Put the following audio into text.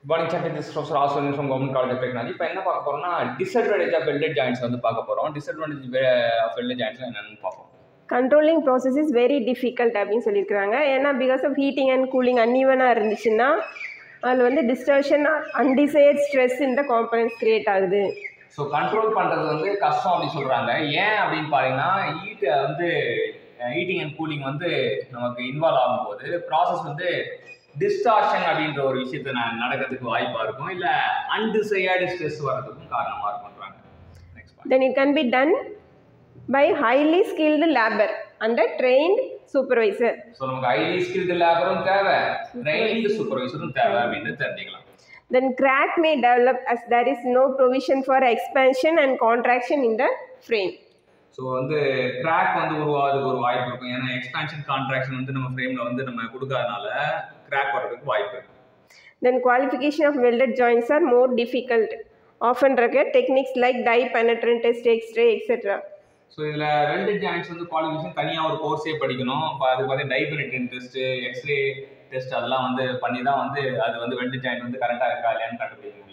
morning sir this professor ஆசோன் from government college of technology இப்போ என்ன பார்க்க போறோம்னா டிஸ்அட்வான்டேஜ் ஆஃப் வெல்டட் ஜாயின்ஸ் வந்து பார்க்க போகிறோம் டிஸ்அட்வான்டேஜ் ஆஃப் வெல்டட் ஜாயின்ஸ் என்னன்னு பார்ப்போம் controlling process is very difficult அப்படின்னு சொல்லியிருக்கிறாங்க ஏன்னா because of heating and cooling அன்இவனாக இருந்துச்சுன்னா அதில் வந்து டிஸ்டர்ஷன் அன்டிசைட் ஸ்ட்ரெஸ் இந்த காம்பனன்ஸ் கிரியேட் ஆகுது ஸோ கண்ட்ரோல் பண்ணுறது வந்து கஷ்டம் அப்படின்னு சொல்கிறாங்க ஏன் அப்படின்னு பார்த்தீங்கன்னா ஹீட் வந்து ஹீட்டிங் அண்ட் கூலிங் வந்து நமக்கு இன்வால்வ் ஆகும்போது ப்ராசஸ் வந்து டிஸ்டார்ஷன் அப்படின்ற ஒரு விஷயத்த ந- நடக்கிறதுக்கு வாய்ப்பாக இருக்கும் இல்லை அன்டிசையர்டு ஸ்ட்ரெஸ் வர்றதுக்கும் காரணமாக இருக்கும்ன்றாங்க next then it can be done by highly skilled labour and trained supervisor so நமக்கு ஹைலி ஸ்கில்டு லேபரும் தேவை ட்ரைனிங் சூப்பர்வைசரும் தேவை அப்படின்னு தெரிஞ்சுக்கலாம் then crack may develop as there is no provision for expansion and contraction in the frame so வந்து crack வந்து உருவாகிறதுக்கு ஒரு வாய்ப்பு இருக்கும் ஏன்னா எக்ஸ்பான்ஷன் கான்ட்ராக்ஷன் வந்து நம்ம ஃப்ரேமில் வந்து நம்ம கொடுக்காதனால கிராக் வர்றதுக்கு வாய்ப்பு இருக்கு then qualification of welded joints are more difficult often require techniques like dye penetrant test x-ray etc so இதில் ரெண்டு ஜாயின்ட்ஸ் வந்து குவாலிஃபிகேஷன் தனியாக ஒரு கோர்ஸே படிக்கணும் இப்போ அது பார்த்து டைபெனிட்டன் டெஸ்ட்டு எக்ஸ்ரே டெஸ்ட் அதெல்லாம் வந்து பண்ணி தான் வந்து அது வந்து வெல்டு ஜாயிண்ட் வந்து கரெக்டாக இருக்கா இல்லையான்னு கண்டுபிடிக்கணும்